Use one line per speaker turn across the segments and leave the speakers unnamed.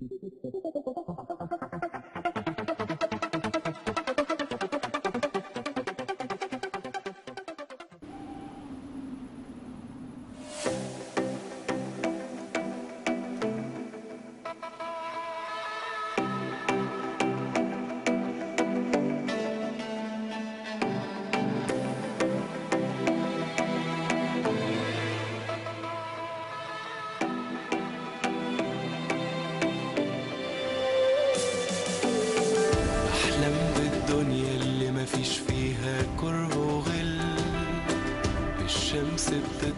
أحلم بالدنيا اللي مفيش فيها كره وغل الشمس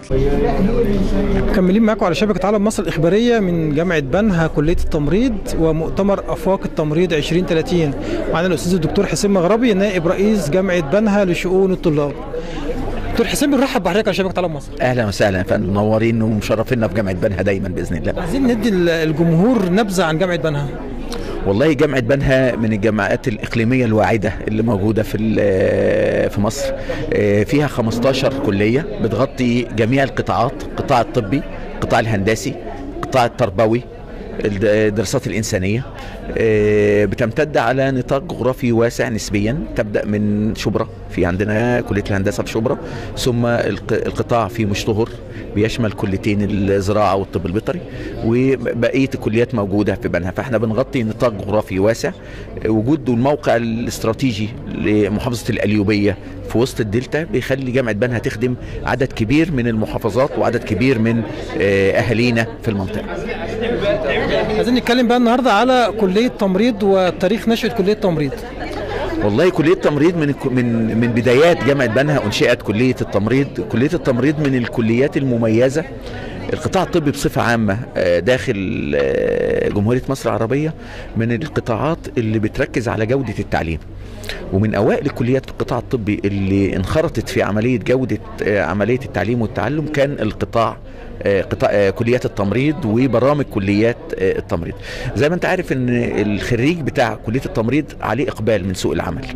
بتطلع
مكملين معاكم على شبكة عالم مصر الإخبارية من جامعة بنها كلية التمريض ومؤتمر أفاق التمريض 2030 معنا الأستاذ الدكتور حسين مغربي نائب رئيس جامعة بنها لشؤون الطلاب دكتور حسين بنرحب بحضرتك على شبكة عالم مصر
اهلا وسهلا يا فندم منورين ومشرفينا في جامعه بنها دايما باذن الله
عايزين ندي الجمهور نبذة عن جامعة بنها
والله جامعه بنها من الجامعات الاقليميه الواعده اللي موجوده في ال- في مصر آه، فيها 15 كليه بتغطي جميع القطاعات القطاع الطبي القطاع الهندسي القطاع التربوي الد- الدراسات الإنسانية آه، بتمتد على نطاق جغرافي واسع نسبيا تبدأ من شبرا في عندنا كلية الهندسة في شبرا ثم الق- القطاع في مشطهر بيشمل كليتين الزراعة والطب البيطري وبقية الكليات موجودة في بنها فاحنا بنغطي نطاق جغرافي واسع آه، وجود الموقع الاستراتيجي لمحافظة القليوبية في وسط الدلتا بيخلي جامعة بنها تخدم عدد كبير من المحافظات وعدد كبير من آه، أهالينا في المنطقة
عايزين نتكلم بقى النهارده على كلية تمريض وتاريخ نشأة كلية تمريض
والله كلية التمريض من من من بدايات جامعة بنها أنشئت كلية التمريض، كلية التمريض من الكليات المميزة القطاع الطبي بصفة عامة آه، داخل آه، جمهورية مصر العربية من القطاعات اللي بتركز على جودة التعليم ومن أوائل الكليات في القطاع الطبي اللي انخرطت في عملية جودة آه، عملية التعليم والتعلم كان القطاع آه، قطاع آه، كليات التمريض وبرامج كليات آه، التمريض زي ما انت عارف ان الخريج بتاع كليه التمريض عليه اقبال من سوق العمل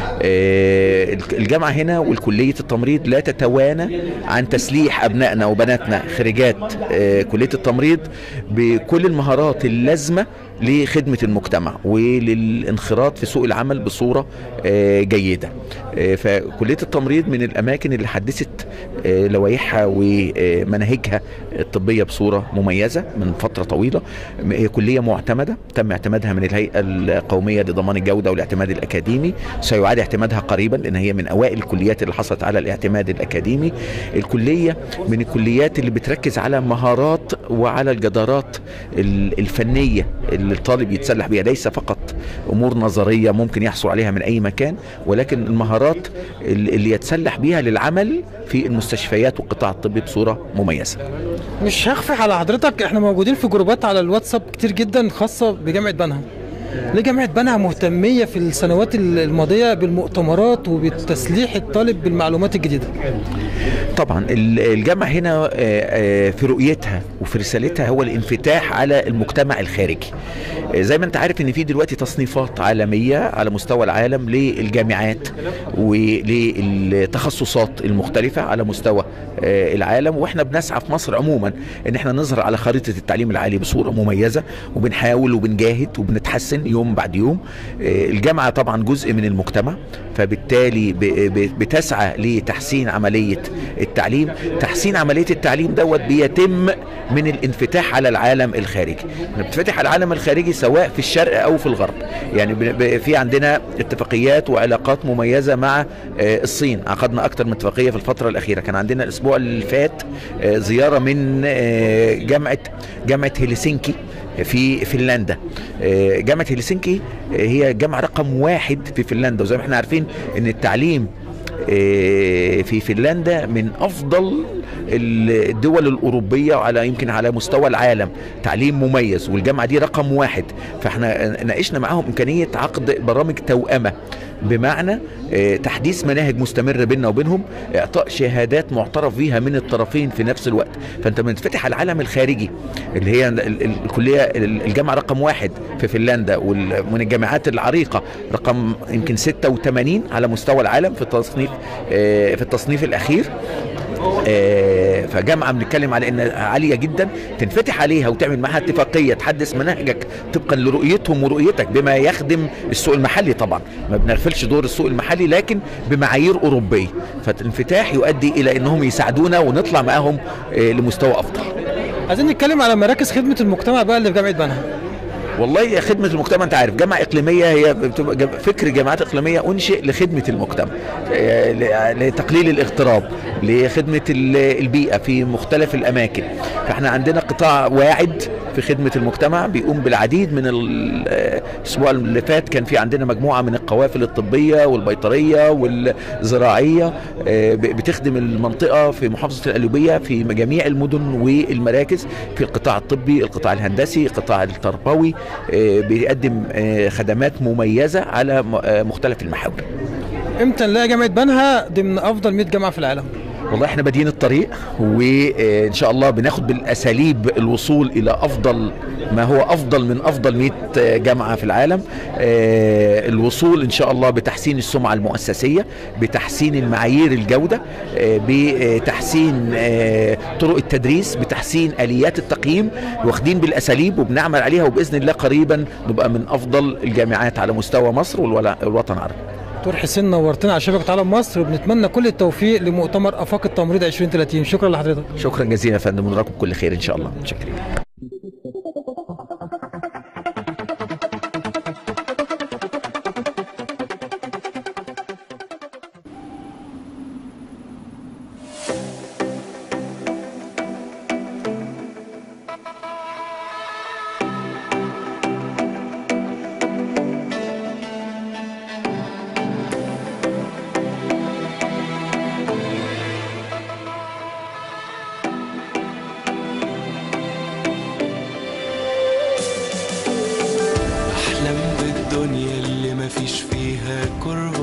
آه، الجامعه هنا والكليه التمريض لا تتوانى عن تسليح ابنائنا وبناتنا خريجات آه، كليه التمريض بكل المهارات اللازمه لخدمة المجتمع وللانخراط في سوق العمل بصورة آه، جيدة آه، فكلية التمريض من الأماكن اللي حدثت آه، لوائحها ومناهجها الطبية بصورة مميزة من فترة طويلة م- هي كلية معتمدة تم اعتمادها من الهيئة القومية لضمان الجودة والاعتماد الأكاديمي سيعاد اعتمادها قريبا لأن هي من أوائل الكليات اللي حصلت على الاعتماد الأكاديمي الكلية من الكليات اللي بتركز على مهارات وعلى الجدارات ال- الفنية اللي الطالب يتسلح بيها ليس فقط أمور نظرية ممكن يحصل عليها من أي مكان ولكن المهارات ال- اللي يتسلح بيها للعمل في المستشفيات والقطاع الطبي بصورة مميزة
مش هخفي على حضرتك احنا موجودين في جروبات على الواتساب كتير جدا خاصة بجامعة بنها ليه جامعة بنها مهتمية في السنوات الماضية بالمؤتمرات وبتسليح الطالب بالمعلومات الجديدة
طبعا ال- الجامعة هنا آه، آه، في رؤيتها وفي رسالتها هو الانفتاح على المجتمع الخارجي آه، زي ما انت عارف ان في دلوقتي تصنيفات عالمية على مستوى العالم للجامعات وللتخصصات المختلفة على مستوى آه، العالم واحنا بنسعى في مصر عموما ان احنا نظهر على خريطة التعليم العالي بصورة مميزة وبنحاول وبنجاهد وبنتحسن يوم بعد يوم آه، الجامعة طبعا جزء من المجتمع فبالتالي ب- ب- بتسعى لتحسين عملية التعليم تحسين عملية التعليم دوت بيتم من الانفتاح على العالم الخارجي بنفتح على العالم الخارجي سواء في الشرق أو في الغرب يعني ب- ب- في عندنا اتفاقيات وعلاقات مميزة مع آه، الصين عقدنا أكتر من اتفاقية في الفترة الأخيرة كان عندنا الأسبوع اللي فات آه، زيارة من آه، جامعة جامعة هلسنكي في فنلندا آه، جامعة هلسنكي آه، هي جامعة رقم واحد في فنلندا وزي ما احنا عارفين ان التعليم آه، في فنلندا من افضل الدول الاوروبيه وعلى يمكن على مستوى العالم تعليم مميز والجامعه دي رقم واحد فاحنا ناقشنا معاهم امكانيه عقد برامج توأمه بمعنى آه، تحديث مناهج مستمر بيننا وبينهم اعطاء شهادات معترف بيها من الطرفين في نفس الوقت فانت بتفتح على العالم الخارجي اللي هي ال- ال- الكليه ال- الجامعه رقم واحد في فنلندا ومن الجامعات العريقه رقم يمكن 86 على مستوى العالم في التصنيف آه، في التصنيف الاخير آه، فجامعه بنتكلم على انها عاليه جدا تنفتح عليها وتعمل معاها اتفاقيه تحدث مناهجك طبقا لرؤيتهم ورؤيتك بما يخدم السوق المحلي طبعا ما بنغفلش دور السوق المحلي لكن بمعايير اوروبيه فالانفتاح يؤدي الى انهم يساعدونا ونطلع معاهم آه، لمستوى افضل
عايزين نتكلم على مراكز خدمه المجتمع بقى اللي في جامعه بنها
والله يا خدمة المجتمع أنت عارف جامعة إقليمية هي بتبقى جم- فكر جامعات إقليمية أنشئ لخدمة المجتمع آه، ل- لتقليل الاغتراب لخدمة ال- البيئة في مختلف الأماكن فإحنا عندنا قطاع واعد في خدمة المجتمع بيقوم بالعديد من ال- آه، الأسبوع اللي فات كان في عندنا مجموعة من القوافل الطبية والبيطرية والزراعية آه، ب- بتخدم المنطقة في محافظة القليوبية في جميع المدن والمراكز في القطاع الطبي القطاع الهندسي القطاع التربوي آه، بيقدم آه، خدمات مميزة على م- آه، مختلف المحاور
امتى نلاقي جامعه بنها ضمن افضل 100 جامعه في العالم
والله احنا بادئين الطريق وان شاء الله بناخد بالاساليب الوصول الى افضل ما هو افضل من افضل 100 جامعه في العالم آه، الوصول ان شاء الله بتحسين السمعه المؤسسيه بتحسين المعايير الجوده آه، بتحسين آه، طرق التدريس بتحسين اليات التقييم واخدين بالاساليب وبنعمل عليها وباذن الله قريبا نبقى من افضل الجامعات على مستوى مصر والولا- والوطن العربي
دكتور حسين نورتنا على شبكه عالم مصر وبنتمنى كل التوفيق لمؤتمر افاق التمريض 2030 شكرا لحضرتك
شكرا جزيلا يا فندم ونراكم بكل خير ان شاء الله شكرا
احلم بالدنيا اللي مفيش فيها كره